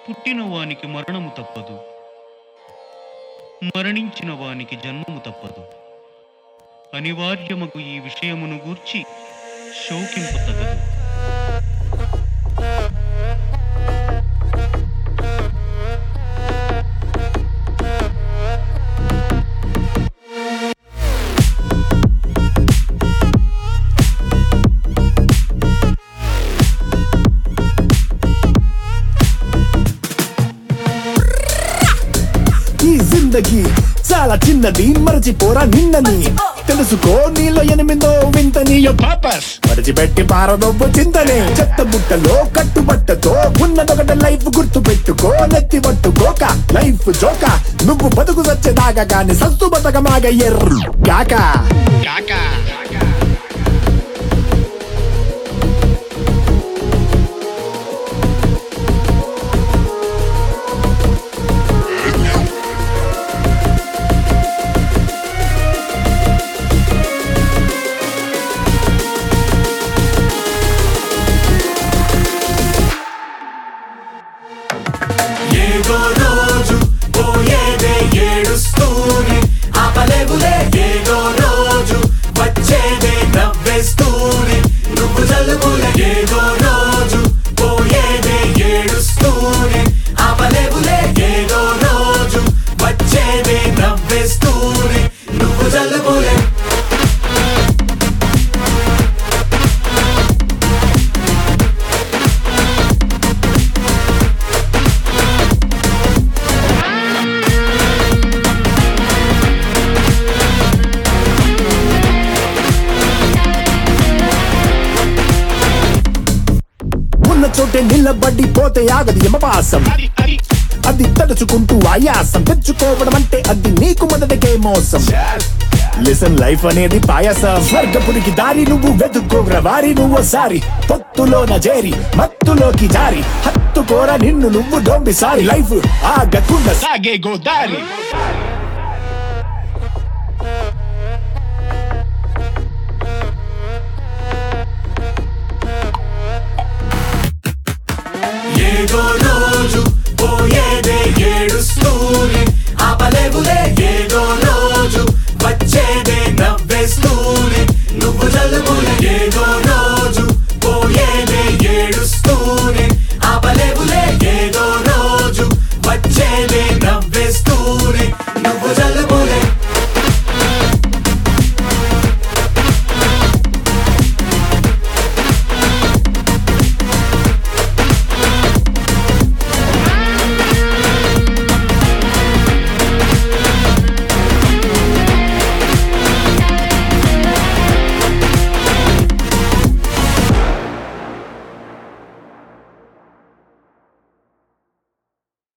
పుట్టిన వానికి మరణము తప్పదు మరణించిన వానికి జన్మము తప్పదు అనివార్యమగు ఈ విషయమును గూర్చి శోకింపు తగదు ఈ జిందగీ చాలా చిన్నది మరచిపోరా నిన్నని తెలుసుకో నీలో ఎనిమిదో వింతని పాపస్ మరచిపెట్టి పారదొబ్బు చింతనే చెత్త బుట్టలో కట్టుబట్టతో ఉన్నదొకటి లైఫ్ గుర్తు పెట్టుకో నెత్తి పట్టుకోక లైఫ్ జోక నువ్వు బతుకు సచ్చేదాకా గాని సత్తు బతకమాగ ఎర్రు కాక కాక ఏదో రోజు పోయేదే ఏడుస్తూనే ఆపలేవులే ఏదో రోజు వచ్చేదే నవ్వేస్తూనే నువ్వు జలుబులే ఏదో రోజు పోయేదే ఏడుస్తూనే ఆపలేవులే ఏదో రోజు వచ్చేదే నవ్వేస్తూనే నువ్వు జలుబులే ఉన్న చోటే నిలబడి పోతే ఆగదు యమపాసం అది తలుచుకుంటూ ఆయాసం తెచ్చుకోవడం అంటే అది నీకు మొదటికే మోసం లిసన్ లైఫ్ అనేది పాయసం స్వర్గపురికి దారి నువ్వు వెతుక్కోగ్ర వారి నువ్వు సారి పొత్తులోన చేరి మత్తులోకి జారి హత్తుకోర నిన్ను నువ్వు డోంబి సారి లైఫ్ ఆగకుండా సాగే గోదారి ఏదో రోజు పోయేదే ఏడుస్తూనే ఆపలేవులే ఏదో రోజు వచ్చేదే నవ్వేస్తూనే నువ్వు జలుబులే ఏదో